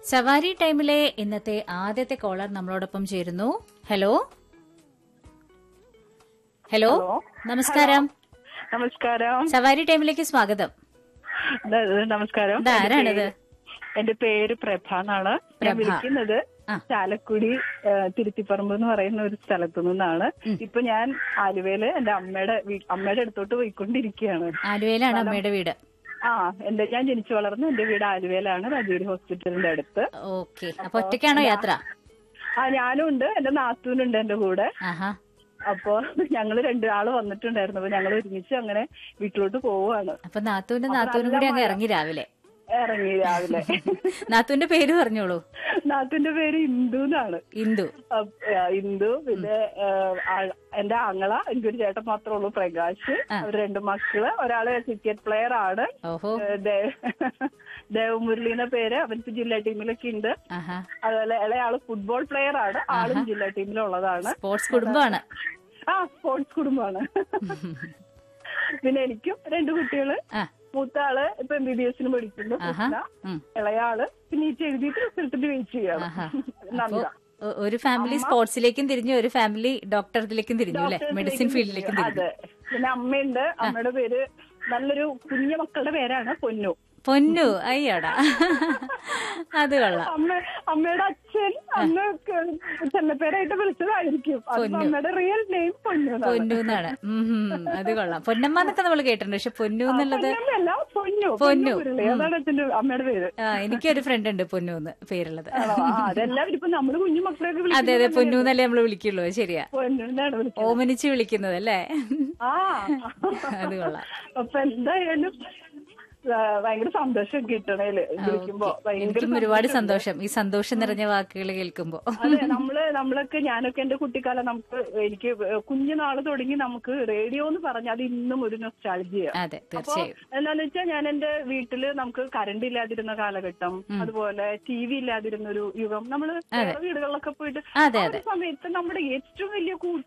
സവാരി ടൈമിലെ ഇന്നത്തെ ആദ്യത്തെ കോളർ നമ്മളോടൊപ്പം ചേരുന്നു ഹലോ ഹലോ ഹലോ. നമസ്കാരം നമസ്കാരം സവാരി ടൈമിലേക്ക് സ്വാഗതം ന- നമസ്കാരം ഇത് ആരാണിത്? എന്റെ പേര് പ്രഭ എന്നാണ് ഞാൻ പ്രഭ. വിളിക്കുന്നത് ആ. ചാലക്കുടി ആ, തിരുത്തിപ്പറമ്പ് എന്ന് പറയുന്ന ഒരു സ്ഥലത്തു നിന്നാണ് ഇപ്പൊ ഞാൻ ആലുവയില് എന്റെ അമ്മയുടെ വീ- അമ്മയുടെ അടുത്തോട്ട് പോയിക്കൊണ്ടിരിക്കുകയാണ് ആലുവയിലാണ് അമ്മയുടെ വീട് ആ എന്റെ ഞാൻ ജനിച്ചു വളർന്ന എന്റെ വീട് ആലുവയിലാണ് രാജഗിരി ഹോസ്പിറ്റലിന്റെ അടുത്ത് ഓക്കെ അപ്പൊ ഒറ്റയ്ക്കാണോ യാത്ര ആ ഞാനും ഉണ്ട് എന്റെ നാത്തൂനുണ്ട് എന്റെ കൂടെ ആഹാ അപ്പൊ ഞങ്ങള് രണ്ടാള് വന്നിട്ടുണ്ടായിരുന്നു അപ്പൊ ഞങ്ങൾ ഒരുമിച്ച് അങ്ങനെ വീട്ടിലോട്ട് പോവുകയാണ് അപ്പൊ നാത്തൂന്റെ നാത്തൂനും കൂടി അങ്ങ് ഇറങ്ങി രാവിലെ ഇറങ്ങി രാവിലെ നാത്തൂന്റെ പേര് പറഞ്ഞോളൂ നാത്തിന്റെ പേര് ഇന്ദു എന്നാണ് ഇന്ദു അപ്പ- ആ, ഇന്ദു പിന്നെ ആ, ആ- എന്റെ ആങ്ങള എനിക്കൊരു ചേട്ടൻ മാത്രമേ ഉള്ളൂ പ്രകാശ് അവർ രണ്ട് മക്കള് ഒരാള് ക്രിക്കറ്റ് പ്ലെയർ ആണ് ഓഹോ ഏ, ദേ- ദേവമുരളി എന്ന പേര് അവർക്ക് ജില്ലാ ടീമിലൊക്കെ ഉണ്ട് ആഹാ അതുപോലെ ഇളയാള് ഫുട്ബോൾ പ്ലെയർ ആണ് ആളും ജില്ലാ ടീമിലുള്ളതാണ് സ്പോർട്സ് കുടുംബമാണ് ആ സ്പോർട്സ് കുടുംബമാണ് പിന്നെ എനിക്കും രണ്ട് കുട്ടികള് ആ മൂത്ത ആള് ഇപ്പൊ എം ബി ബി എസിന് പഠിക്കുന്നു ആഹാ കൃഷ്ണ. ഉം. ഇളയാള് പിന്നെ ഈ എഴുതിയിട്ട് റിസൾട്ടിന് വെയിറ്റ് ചെയ്യാണ് ആഹാ അപ്പൊ നന്ദ ഒ- ഒരു ഫാമിലി സ്പോർട്സിലേക്കും തിരിഞ്ഞു ഒരു ഫാമിലി ഡോക്ടറിലേക്കും തിരിഞ്ഞു അല്ലെ മെഡിസിൻ ഫീൽഡിലേക്കും തിരിഞ്ഞു അതെ പിന്നെ അമ്മയുണ്ട് അമ്മയുടെ പേര് നല്ലൊരു കുഞ്ഞു മക്കളുടെ പേരാണ് പൊന്നു പൊന്നു അയ്യോടാ അത് കൊള്ളാം അമ്മ അമ്മയുടെ അച്ഛൻ അന്ന് ചെല്ലപ്പേരായിട്ട് വിളിച്ചതായിരിക്കും അത് അമ്മയുടെ റിയൽ നെയിം പൊന്നു എന്നാണ്. പൊന്നു എന്നാണ് ഉം, ഉം, അത് കൊള്ളാം പൊന്നമ്മ എന്നൊക്കെ നമ്മൾ കേട്ടിട്ടുണ്ട് പക്ഷെ പൊന്നു എന്നുള്ളത് പൊന്നമ്മയല്ല, പൊന്നു പൊന്നു. മുരളി. അതാണ് അച്ഛന്റെ അമ്മയുടെ പേര് ആ എനിക്കൊരു ഫ്രണ്ട് ഉണ്ട് പൊന്നു എന്ന് പേരുള്ളത് ആണോ? ആ, അതെല്ലാവരും ഇപ്പൊ നമ്മള് കുഞ്ഞു മക്കളെയൊക്കെ അതെ വിളിക്കുന്നത് അതെ പൊന്നു എന്നല്ലേ നമ്മൾ വിളിക്കുള്ളൂ അത് ശരിയാ പൊന്നു എന്നാണ് വിളിക്കുന്നത് ഓമനിച്ച് വിളിക്കുന്നത് അല്ലേ ആ അത് കൊള്ളാം അപ്പൊ എന്തായാലും ആ, ഭയങ്കര സന്തോഷം കിട്ടണേല് വിളിക്കുമ്പോ ഭയങ്കര എനിക്കും ഒരുപാട് സന്തോഷം ഈ സന്തോഷം നിറഞ്ഞ വാക്കുകൾ കേൾക്കുമ്പോ അതെ നമ്മള് നമ്മളൊക്കെ ഞാനൊക്കെ എന്റെ കുട്ടിക്കാലം നമുക്ക് എനിക്ക് കുഞ്ഞുനാള് തുടങ്ങി നമുക്ക് റേഡിയോ എന്ന് പറഞ്ഞാൽ അത് ഇന്നും ഒരു നൊസ്റ്റാൾജിയ അതെ തീർച്ചയായും എന്താന്ന് വെച്ചാൽ ഞാൻ എന്റെ വീട്ടില് നമുക്ക് കറണ്ട് ഇല്ലാതിരുന്ന കാലഘട്ടം അതുപോലെ ടി വി ഇല്ലാതിരുന്ന ഒരു യുഗം നമ്മള് വേറെ വീടുകളിലൊക്കെ പോയിട്ട് അതെ ആ ഒരു സമയത്ത് നമ്മുടെ ഏറ്റവും വലിയ